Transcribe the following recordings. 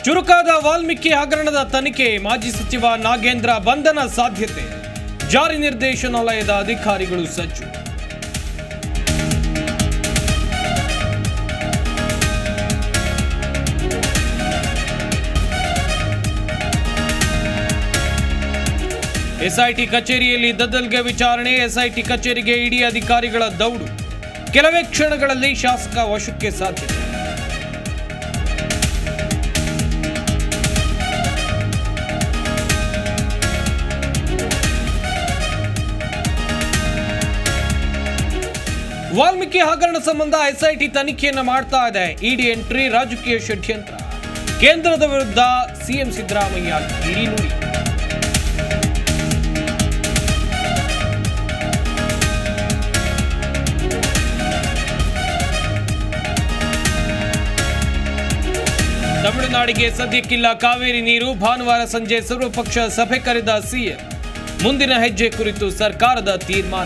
ಚುರುಕಾದ ವಾಲ್ಮೀಕಿ ಹಗರಣದ ತನಿಖೆ ಮಾಜಿ ಸಚಿವ ನಾಗೇಂದ್ರ ಬಂಧನ ಸಾಧ್ಯತೆ ಜಾರಿ ನಿರ್ದೇಶನಾಲಯದ ಅಧಿಕಾರಿಗಳು ಸಜ್ಜು ಎಸ್ಐಟಿ ಕಚೇರಿಯಲ್ಲಿ ದದ್ದಲ್ಗೆ ವಿಚಾರಣೆ ಎಸ್ಐಟಿ ಕಚೇರಿಗೆ ಇಡಿ ಅಧಿಕಾರಿಗಳ ದೌಡು ಕೆಲವೇ ಕ್ಷಣಗಳಲ್ಲಿ ಶಾಸಕ ವಶಕ್ಕೆ ಸಾಧ್ಯತೆ ವಾಲ್ಮೀಕಿ ಹಗರಣ ಸಂಬಂಧ ಎಸ್ಐಟಿ ತನಿಖೆಯನ್ನು ಮಾಡ್ತಾ ಇದೆ ಇಡಿ ಎಂಟ್ರಿ ರಾಜಕೀಯ ಷಡ್ಯಂತ್ರ ಕೇಂದ್ರದ ವಿರುದ್ಧ ಸಿಎಂ ಸಿದ್ದರಾಮಯ್ಯ ಕಿಡಿ ನುಡಿ ತಮಿಳುನಾಡಿಗೆ ಸದ್ಯಕ್ಕಿಲ್ಲ ಕಾವೇರಿ ನೀರು ಭಾನುವಾರ ಸಂಜೆ ಸರ್ವಪಕ್ಷ ಸಭೆ ಕರೆದ ಸಿಎಂ ಮುಂದಿನ ಹೆಜ್ಜೆ ಕುರಿತು ಸರ್ಕಾರದ ತೀರ್ಮಾನ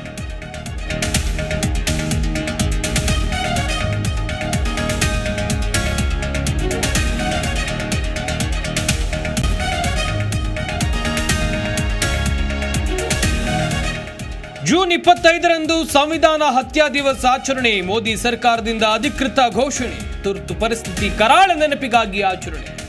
ಜೂನ್ ಇಪ್ಪತ್ತೈದರಂದು ಸಂವಿಧಾನ ಹತ್ಯಾ ದಿವಸ ಆಚರಣೆ ಮೋದಿ ಸರ್ಕಾರದಿಂದ ಅಧಿಕೃತ ಘೋಷಣೆ ತುರ್ತು ಪರಿಸ್ಥಿತಿ ಕರಾಳ ನೆನಪಿಗಾಗಿ ಆಚರಣೆ